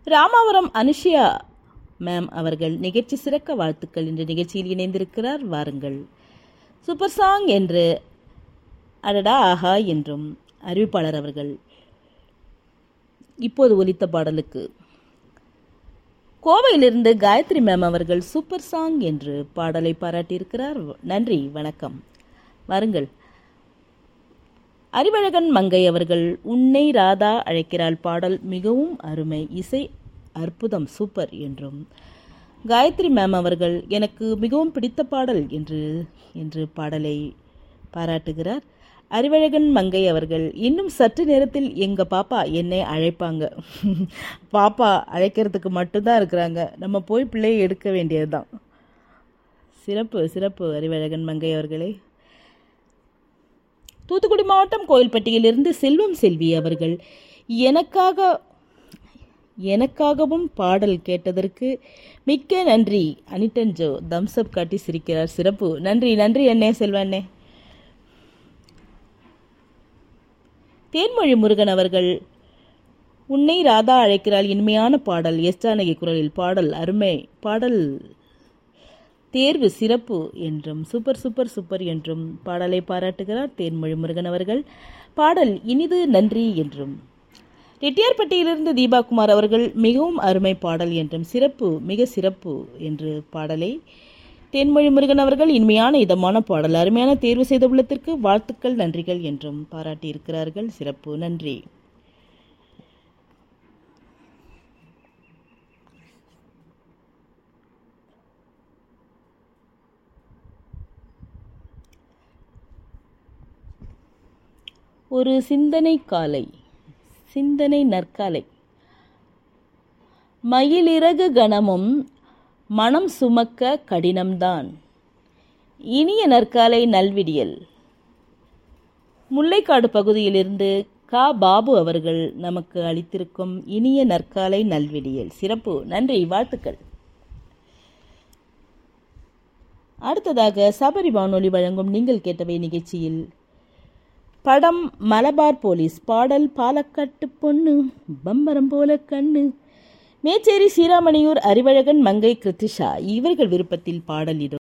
Ramavaram Anushiya ma'am அவர்கள் நிகழ்ச்சி சிறக்க வாழ்த்துக்கள் என்ற நிகழ்ச்சியில் இணைந்திருக்கிறார் வாருங்கள் சூப்பர் சாங் என்று அடடா ஆஹா என்றும் அறிவிப்பாளர் அவர்கள் இப்போது ஒலித்த பாடலுக்கு கோவையிலிருந்து காயத்ரி மேம் அவர்கள் சூப்பர் சாங் என்று பாடலை பாராட்டியிருக்கிறார் நன்றி வணக்கம் வாருங்கள் அறிவழகன் மங்கை அவர்கள் உன்னை ராதா அழைக்கிறாள் பாடல் மிகவும் அருமை இசை அற்புதம் சூப்பர் என்றும் காயத்ரி மேம் அவர்கள் எனக்கு மிகவும் பிடித்த பாடல் என்று என்று பாடலை பாராட்டுகிறார் அறிவழகன் மங்கை அவர்கள் இன்னும் சற்று நேரத்தில் எங்க பாப்பா என்னை அழைப்பாங்க பாப்பா அழைக்கிறதுக்கு மட்டும்தான் இருக்கிறாங்க நம்ம போய் பிள்ளையை எடுக்க வேண்டியதுதான் சிறப்பு சிறப்பு அறிவழகன் மங்கை அவர்களே தூத்துக்குடி மாவட்டம் கோயில்பட்டியிலிருந்து செல்வம் செல்வி அவர்கள் எனக்காக எனக்காகவும் பாடல் கேட்டதற்கு மிக்க நன்றி அனிட்டன் ஜோ தம்ஸ்அப் காட்டி சிரிக்கிறார் சிறப்பு நன்றி நன்றி அண்ணே செல்வண்ணே தேன்மொழி முருகன் அவர்கள் உன்னை ராதா அழைக்கிறாள் இனிமையான பாடல் எஸ் ஜானகி குரலில் பாடல் அருமை பாடல் தேர்வு சிறப்பு என்றும் சூப்பர் சூப்பர் சூப்பர் என்றும் பாடலை பாராட்டுகிறார் தேன்மொழி முருகன் அவர்கள் பாடல் இனிது நன்றி என்றும் ரெட்டியார்பட்டியிலிருந்து தீபாகுமார் அவர்கள் மிகவும் அருமை பாடல் என்றும் சிறப்பு மிக சிறப்பு என்று பாடலை தேன்மொழி முருகன் அவர்கள் இனிமையான இதமான பாடல் அருமையான தேர்வு செய்த உள்ளத்திற்கு வாழ்த்துக்கள் நன்றிகள் என்றும் பாராட்டியிருக்கிறார்கள் சிறப்பு நன்றி ஒரு சிந்தனை காலை சிந்தனை நற்காலை மயிலிறகு கணமும் மனம் சுமக்க கடினம்தான் இனிய நற்காலை நல்விடியல் முல்லைக்காடு பகுதியிலிருந்து கா பாபு அவர்கள் நமக்கு அளித்திருக்கும் இனிய நற்காலை நல்விடியல் சிறப்பு நன்றி வாழ்த்துக்கள் அடுத்ததாக சபரி வானொலி வழங்கும் நீங்கள் கேட்டவை நிகழ்ச்சியில் படம் மலபார் போலீஸ் பாடல் பாலக்காட்டு பொண்ணு பம்பரம் போல கண்ணு மேச்சேரி சீராமணியூர் அறிவழகன் மங்கை கிருத்திஷா இவர்கள் விருப்பத்தில் பாடல் இது